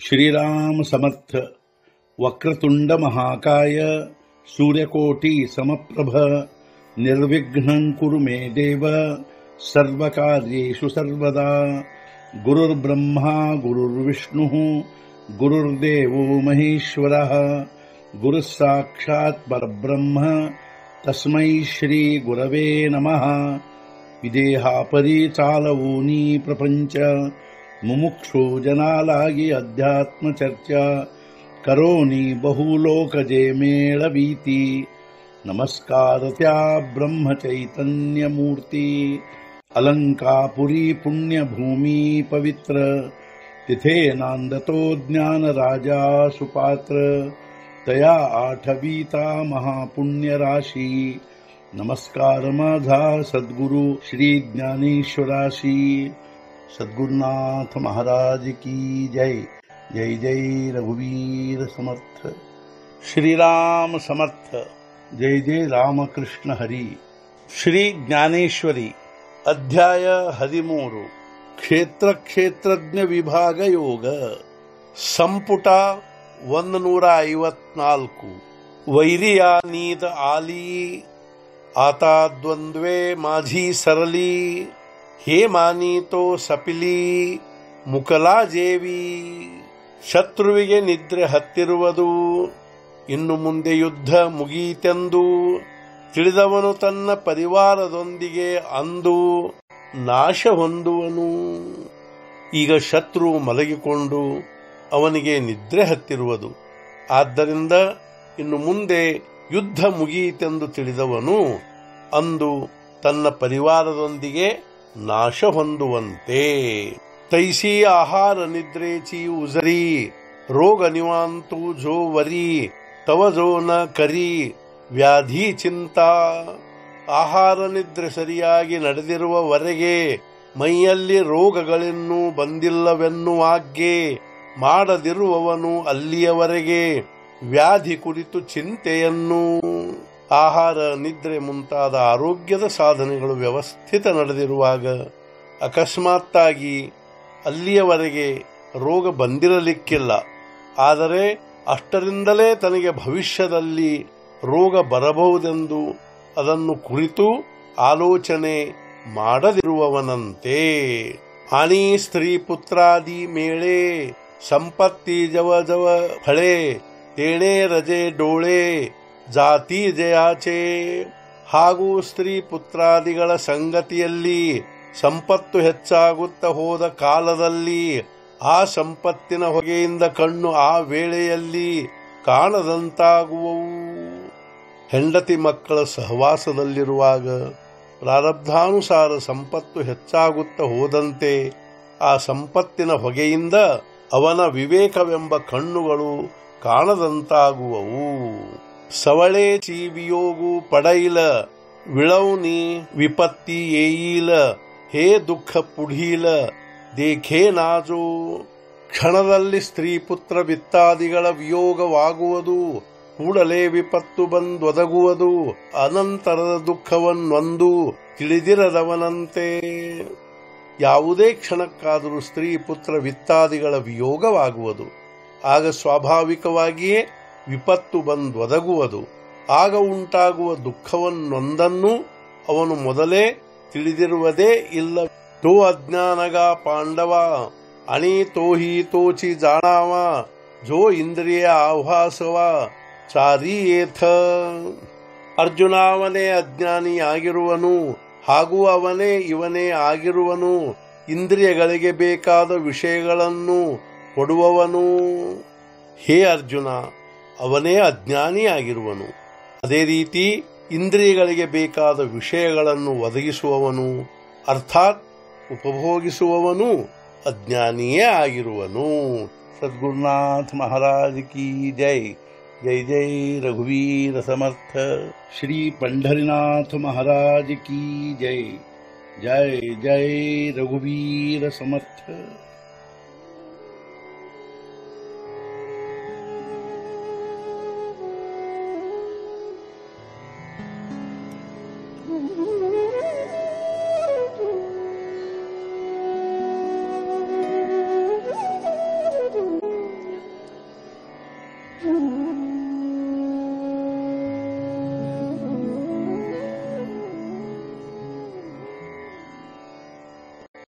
श्रीराम समर्थ वक्रतुंड महाकाय सूर्यकोटि समप्रभ निर्विघ्नं कुरु मे देव सर्वकार्येषु सर्वदा गुरुर्ब्रह्मा गुरुर्विष्णुः गुरुर्देवो महेश्वरः गुरुः साक्षात् परब्रह्म तस्मै श्रीगुरवे नमः ವಿದೇಹಾಪರಿ ಚಾಲವೂನಿ ಪ್ರಪಂಚ ಮುಮುಕ್ಷು ಜನಾಲಾಗಿ ಅಧ್ಯಾತ್ಮ ಚರ್ಚಾ ಕರೋನಿ ಬಹುಲೋಕಜೆ ಮೇಳವೀತಿ ನಮಸ್ಕಾರತ್ಯಾ ಬ್ರಹ್ಮ ಚೈತನ್ಯ ಮೂರ್ತಿ ಅಲಂಕಾಪುರಿ ಪುಣ್ಯ ಭೂಮಿ ಪವಿತ್ರ तिथे नांदतो ज्ञान राजा सुपात्र तया आठवीता महापुण्य राशी नमस्कार माझा सद्गुरु श्री ज्ञानेश्वराशी सद्गुरुनाथ महाराज की जय जय जय रघुवीर समर्थ श्रीराम समर्थ जय जय ರಾಮಕೃಷ್ಣ ಹರಿ ಶ್ರೀ ಜ್ಞಾನೇಶ್ವರಿ ಅಧ್ಯಾಯ ಹದಿಮೂರು ಕ್ಷೇತ್ರ ಕ್ಷೇತ್ರಜ್ಞ ವಿಭಾಗ ಯೋಗ ಸಂಪುಟ ಒಂದು ನೂರ ಐವತ್ನಾಲ್ಕು ವೈರಿಯಾನೀದ ಆಲಿ आता द्वंद्वे माझी सरली हे ಮಾನೀತೋ ಸಪಿಲಿ ಮುಕಲಾ ಜೇವಿ ಶತ್ರುವಿಗೆ ನಿದ್ರೆ ಹತ್ತಿರುವುದು ಇನ್ನು ಮುಂದೆ ಯುದ್ಧ ಮುಗೀತೆಂದು ತಿಳಿದವನು ತನ್ನ ಪರಿವಾರದೊಂದಿಗೆ ಅಂದು ನಾಶ ಹೊಂದುವನು ಈಗ ಶತ್ರು ಮಲಗಿಕೊಂಡು ಅವನಿಗೆ ನಿದ್ರೆ ಹತ್ತಿರುವುದು ಆದ್ದರಿಂದ ಇನ್ನು ಮುಂದೆ ಯುದ್ಧ ಮುಗಿಯಿತೆಂದು ತಿಳಿದವನು ಅಂದು ತನ್ನ ಪರಿವಾರದೊಂದಿಗೆ ನಾಶ ಹೊಂದುವಂತೆ ತೈಸಿ ಆಹಾರ ನಿದ್ರೇಚಿ ಉಜರಿ ರೋಗ ನಿವಾಂತು ಜೋ ವರಿ ತವ ಜೋ ನ ಕರಿ ವ್ಯಾಧಿ ಚಿಂತಾ ಆಹಾರ ನಿದ್ರೆ ಸರಿಯಾಗಿ ನಡೆದಿರುವವರೆಗೆ ಮೈಯಲ್ಲಿ ರೋಗಗಳಿನ್ನೂ ಬಂದಿಲ್ಲವೆನ್ನುವಾಗ್ಗೆ ಮಾಡದಿರುವವನು ಅಲ್ಲಿಯವರೆಗೆ ವ್ಯಾಧಿ ಕುರಿತು ಚಿಂತೆಯನ್ನು ಆಹಾರ ನಿದ್ರೆ ಮುಂತಾದ ಆರೋಗ್ಯದ ಸಾಧನೆಗಳು ವ್ಯವಸ್ಥಿತ ನಡೆದಿರುವಾಗ ಅಕಸ್ಮಾತ್ತಾಗಿ ಅಲ್ಲಿಯವರೆಗೆ ರೋಗ ಬಂದಿರಲಿಕ್ಕಿಲ್ಲ ಆದರೆ ಅಷ್ಟರಿಂದಲೇ ತನಗೆ ಭವಿಷ್ಯದಲ್ಲಿ ರೋಗ ಬರಬಹುದೆಂದು ಅದನ್ನು ಕುರಿತು ಆಲೋಚನೆ ಮಾಡದಿರುವವನಂತೆ ಆಣಿ ಸ್ತ್ರೀ ಪುತ್ರಾದಿ ಮೇಳೆ ಸಂಪತ್ತಿ ಜವ ಜವ ಫಳೆ ತೇಣೆ ರಜೆ ಡೋಳೆ ಜಾತಿ ಜಯಾಚೆ ಹಾಗೂ ಸ್ತ್ರೀ ಪುತ್ರಾದಿಗಳ ಸಂಗತಿಯಲ್ಲಿ ಸಂಪತ್ತು ಹೆಚ್ಚಾಗುತ್ತಾ ಹೋದ ಕಾಲದಲ್ಲಿ ಆ ಸಂಪತ್ತಿನ ಹೊಗೆಯಿಂದ ಕಣ್ಣು ಆ ವೇಳೆಯಲ್ಲಿ ಕಾಣದಂತಾಗುವವು ಹೆಂಡತಿ ಮಕ್ಕಳ ಸಹವಾಸದಲ್ಲಿರುವಾಗ ಪ್ರಾರಬ್ಧಾನುಸಾರ ಸಂಪತ್ತು ಹೆಚ್ಚಾಗುತ್ತಾ ಹೋದಂತೆ ಆ ಸಂಪತ್ತಿನ ಹೊಗೆಯಿಂದ ಅವನ ವಿವೇಕವೆಂಬ ಕಣ್ಣುಗಳು ಕಾಣದಂತಾಗುವವು ಸವಳೆ ಚೀವಿಯೋಗು ಪಡೈಲ ವಿಳೌನಿ ವಿಪತ್ತಿ ಏಯಿಲ ಹೇ ದುಃಖ ಪುಢೀಲ ದೇಖೇ ನಾಜೋ ಕ್ಷಣದಲ್ಲಿ ಸ್ತ್ರೀ ಪುತ್ರ ವಿತ್ತಾದಿಗಳ ವಿಯೋಗವಾಗುವುದು ಕೂಡಲೇ ವಿಪತ್ತು ಬಂದೊದಗುವುದು ಅನಂತರದ ದುಃಖವನ್ನೊಂದು ತಿಳಿದಿರದವನಂತೆ ಯಾವುದೇ ಕ್ಷಣಕ್ಕಾದರೂ ಸ್ತ್ರೀ ಪುತ್ರ ವಿತ್ತಾದಿಗಳ ವಿಯೋಗವಾಗುವುದು ಆಗ ಸ್ವಾಭಾವಿಕವಾಗಿಯೇ ವಿಪತ್ತು ಬಂದೊದಗುವುದು ಆಗ ಉಂಟಾಗುವ ದುಃಖವನ್ನೊಂದನ್ನು ಅವನು ಮೊದಲೇ ತಿಳಿದಿರುವುದೇ ಇಲ್ಲ ತೋ ಅಜ್ಞಾನಗ ಪಾಂಡವ ಅಣಿ ತೋಹಿ ತೋಚಿ ಜಾಣಾವ ಜೋ ಇಂದ್ರಿಯ ಆಭಾಸವ ಚಾರಿ ಏಥ ಅರ್ಜುನ ಅವನೇ ಅಜ್ಞಾನಿಯಾಗಿರುವನು ಹಾಗೂ ಅವನೇ ಇವನೇ ಆಗಿರುವನು ಇಂದ್ರಿಯಗಳಿಗೆ ಬೇಕಾದ ವಿಷಯಗಳನ್ನು ಕೊಡುವವನು ಹೇ ಅರ್ಜುನ ಅವನೇ ಅಜ್ಞಾನಿಯಾಗಿರುವನು ಅದೇ ರೀತಿ ಇಂದ್ರಿಯಗಳಿಗೆ ಬೇಕಾದ ವಿಷಯಗಳನ್ನು ಒದಗಿಸುವವನು ಅರ್ಥಾತ್ ಉಪಭೋಗಿಸುವವನು ಅಜ್ಞಾನಿಯೇ ಆಗಿರುವನು ಸದ್ಗುರುನಾಥ ಮಹಾರಾಜ್ ಕಿ ಜೈ ಜೈ ಜೈ ರಘುವೀರ ಸಮರ್ಥ ಶ್ರೀ ಪಂಢರಿನಾಥ ಮಹಾರಾಜ್ ಕಿ ಜೈ ಜೈ ಜೈ ರಘುವೀರ ಸಮರ್ಥ